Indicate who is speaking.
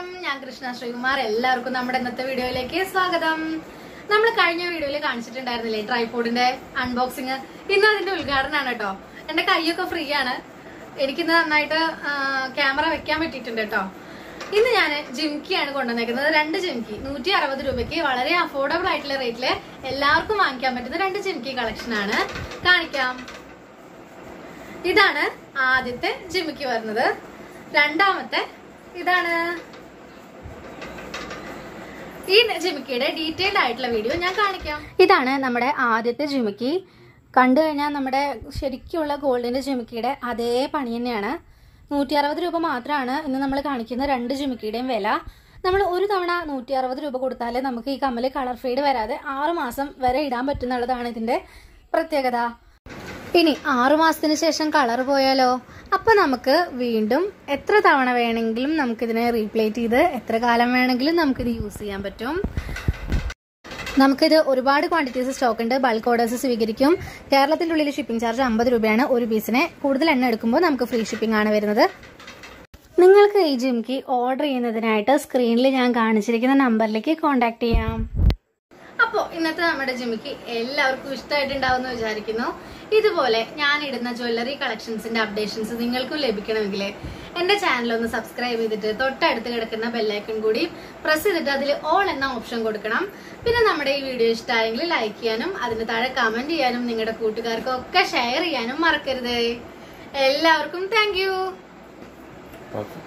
Speaker 1: നമസ്കാരം ഞാൻ കൃഷ്ണ ശ്രീകുമാർ എല്ലാവർക്കും നമ്മുടെ ഇന്നത്തെ വീഡിയോയിലേക്ക് സ്വാഗതം നമ്മൾ കഴിഞ്ഞ വീഡിയോയിൽ കാണിച്ചിട്ടുണ്ടായിരുന്നില്ലേ ട്രൈപോഡിന്റെ അൺബോക്സിങ് ഇന്ന് അതിന്റെ ഉദ്ഘാടനമാണ് കേട്ടോ എന്റെ കൈയൊക്കെ ഫ്രീ ആണ് എനിക്കിന്ന് നന്നായിട്ട് ക്യാമറ വെക്കാൻ പറ്റിയിട്ടുണ്ട് കേട്ടോ ഇന്ന് ഞാൻ ജിംകിയാണ് കൊണ്ടുവന്നേക്കുന്നത് രണ്ട് ജിംകി നൂറ്റി അറുപത് രൂപയ്ക്ക് വളരെ അഫോർഡബിൾ ആയിട്ടുള്ള റേറ്റില് എല്ലാവർക്കും വാങ്ങിക്കാൻ പറ്റുന്ന രണ്ട് ജിംകി കളക്ഷൻ ആണ് കാണിക്കാം ഇതാണ് ആദ്യത്തെ ജിമിക്ക് വരുന്നത് രണ്ടാമത്തെ ഇതാണ് ഈ ജിമിക്കിയുടെ ഡീറ്റെയിൽഡ് ആയിട്ടുള്ള വീഡിയോ ഞാൻ കാണിക്കാം ഇതാണ് നമ്മുടെ ആദ്യത്തെ ജിമിക്കി കണ്ടു കഴിഞ്ഞാൽ നമ്മുടെ ശരിക്കുള്ള ഗോൾഡിന്റെ ജിമിക്കിയുടെ അതേ പണി തന്നെയാണ് നൂറ്റി അറുപത് രൂപ മാത്രമാണ് ഇന്ന് നമ്മൾ കാണിക്കുന്ന രണ്ട് ജിമിക്കിയുടെയും വില നമ്മൾ ഒരു തവണ നൂറ്റി അറുപത് രൂപ കൊടുത്താൽ നമുക്ക് ഈ കമ്മല് കളർ ഫെയ്ഡ് വരാതെ ആറ് മാസം വരെ ഇടാൻ പറ്റുന്നുള്ളതാണ് ഇതിന്റെ പ്രത്യേകത ഇനി ആറു മാസത്തിന് ശേഷം കളർ പോയാലോ അപ്പൊ നമുക്ക് വീണ്ടും എത്ര തവണ വേണമെങ്കിലും നമുക്കിതിനെ റീപ്ലേറ്റ് ചെയ്ത് എത്ര കാലം വേണമെങ്കിലും നമുക്കിത് യൂസ് ചെയ്യാൻ പറ്റും നമുക്കിത് ഒരുപാട് ക്വാണ്ടിറ്റീസ് സ്റ്റോക്ക് ഉണ്ട് ബൾക്ക് ഓർഡേഴ്സ് സ്വീകരിക്കും കേരളത്തിന്റെ ഉള്ളിൽ ഷിപ്പിംഗ് ചാർജ് അമ്പത് രൂപയാണ് ഒരു പീസിന് കൂടുതൽ എണ്ണ എടുക്കുമ്പോൾ നമുക്ക് ഫ്രീ ഷിപ്പിംഗ് ആണ് വരുന്നത് നിങ്ങൾക്ക് ഈ ജിംക്ക് ഓർഡർ ചെയ്യുന്നതിനായിട്ട് സ്ക്രീനിൽ ഞാൻ കാണിച്ചിരിക്കുന്ന നമ്പറിലേക്ക് കോൺടാക്ട് ചെയ്യാം അപ്പോൾ ഇന്നത്തെ നമ്മുടെ ജിമിക്ക് എല്ലാവർക്കും ഇഷ്ടമായിട്ടുണ്ടാവും എന്ന് വിചാരിക്കുന്നു ഇതുപോലെ ഞാൻ ഇടുന്ന ജ്വല്ലറി കളക്ഷൻസിന്റെ അപ്ഡേഷൻസ് നിങ്ങൾക്കും ലഭിക്കണമെങ്കിൽ എന്റെ ചാനൽ ഒന്ന് സബ്സ്ക്രൈബ് ചെയ്തിട്ട് തൊട്ടടുത്ത് കിടക്കുന്ന ബെല്ലൈക്കൺ കൂടി പ്രസ് ചെയ്തിട്ട് അതിൽ ഓൾ എന്ന ഓപ്ഷൻ കൊടുക്കണം പിന്നെ നമ്മുടെ ഈ വീഡിയോ ഇഷ്ടമായെങ്കിൽ ലൈക്ക് ചെയ്യാനും അതിന് താഴെ കമന്റ് ചെയ്യാനും നിങ്ങളുടെ കൂട്ടുകാർക്കും ഒക്കെ ഷെയർ ചെയ്യാനും മറക്കരുത് എല്ലാവർക്കും താങ്ക്
Speaker 2: ഓക്കെ